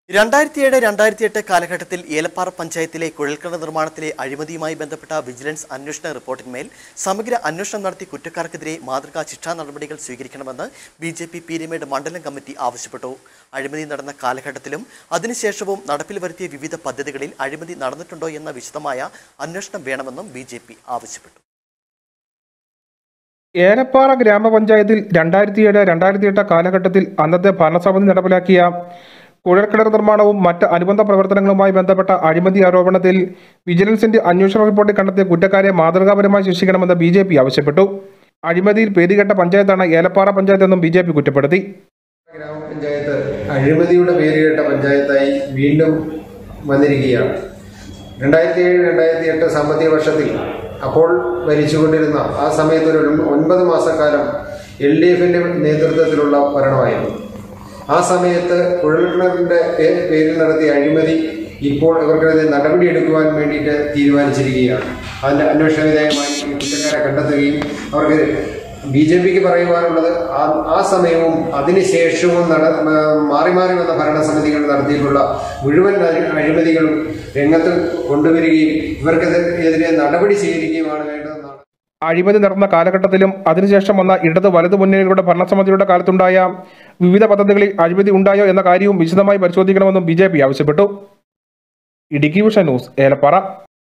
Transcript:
രണ്ടായിരത്തി ഏഴ് രണ്ടായിരത്തി എട്ട് കാലഘട്ടത്തിൽ ഏലപ്പാറ പഞ്ചായത്തിലെ കുഴൽക്കിണർ നിർമ്മാണത്തിലെ അഴിമതിയുമായി ബന്ധപ്പെട്ട വിജിലൻസ് അന്വേഷണ റിപ്പോർട്ടിന്മേൽ സമഗ്ര അന്വേഷണം നടത്തി കുറ്റക്കാർക്കെതിരെ മാതൃകാ ശിക്ഷാ നടപടികൾ സ്വീകരിക്കണമെന്ന് ബി ജെ പി പീരിമേഡ് മണ്ഡലം കമ്മിറ്റി ആവശ്യപ്പെട്ടു അഴിമതി നടന്ന കാലഘട്ടത്തിലും അതിനുശേഷവും നടപ്പിൽ വരുത്തിയ വിവിധ പദ്ധതികളിൽ അഴിമതി നടന്നിട്ടുണ്ടോ എന്ന വിശദമായ അന്വേഷണം വേണമെന്നും ബി ആവശ്യപ്പെട്ടു ഏലപ്പാറ ഗ്രാമപഞ്ചായത്തിൽ രണ്ടായിരത്തി ഏഴ് രണ്ടായിരത്തി എട്ട് കാലഘട്ടത്തിൽ അന്നത്തെ ഭരണസമിതി നടപ്പിലാക്കിയ കുഴൽക്കിണർ നിർമ്മാണവും മറ്റ് അനുബന്ധ പ്രവർത്തനങ്ങളുമായി ബന്ധപ്പെട്ട അഴിമതി ആരോപണത്തിൽ വിജിലൻസിന്റെ അന്വേഷണ റിപ്പോർട്ടിൽ കണ്ടെത്തിയ കുറ്റക്കാരെ മാതൃകാപരമായി ശിക്ഷിക്കണമെന്ന് ബി ജെ പി ആവശ്യപ്പെട്ടു അഴിമതിയിൽ പേരുകെട്ട പഞ്ചായത്താണ് ഏലപ്പാറ പഞ്ചായത്തെന്നും ബി ജെ പി കുറ്റപ്പെടുത്തി ഗ്രാമപഞ്ചായത്ത് അഴിമതിയുടെ പേരുകേട്ട പഞ്ചായത്തായി വീണ്ടും വന്നിരിക്കുകയാണ് രണ്ടായിരത്തി ഏഴ് രണ്ടായിരത്തി എട്ട് സാമ്പത്തിക വർഷത്തിൽ അപ്പോൾ ഭരിച്ചുകൊണ്ടിരുന്ന ആ സമയത്ത് ഒരു ഒൻപത് മാസക്കാലം എൽ ഡി എഫിന്റെ നേതൃത്വത്തിലുള്ള ഭരണമായിരുന്നു ആ സമയത്ത് കുഴൽക്കിണറിന്റെ പേ- പേരിൽ നടത്തിയ അഴിമതി ഇപ്പോൾ ഇവർക്കെതിരെ നടപടിയെടുക്കുവാൻ വേണ്ടിയിട്ട് തീരുമാനിച്ചിരിക്കുകയാണ് അതിന്റെ അന്വേഷണ വിധേയമായി ഈ കുറ്റക്കാരെ കണ്ടെത്തുകയും അവർക്ക് ബി ജെ പിക്ക് പറയുവാനുള്ളത് ആ- ആ സമയവും അതിനുശേഷവും നട മാറി മാറി വന്ന ഭരണസമിതികൾ നടത്തിയിട്ടുള്ള മുഴുവൻ അഴി- അഴിമതികളും രംഗത്ത് കൊണ്ടുവരികയും ഇവർക്കെതിരെ നടപടി സ്വീകരിക്കുകയുമാണ് വേണ്ടതെന്നാണ് അഴിമതി നടന്ന കാലഘട്ടത്തിലും അതിനുശേഷം വന്ന ഇടത് വലതു മുന്നണികളുടെ ഭരണസമിതിയുടെ കാലത്തുണ്ടായ വിവിധ പദ്ധതികളിൽ അഴിമതി ഉണ്ടായോ എന്ന കാര്യവും വിശദമായി പരിശോധിക്കണമെന്നും ബി ആവശ്യപ്പെട്ടു ഇടുക്കി വിഷൻ ന്യൂസ് ഏലപ്പാറ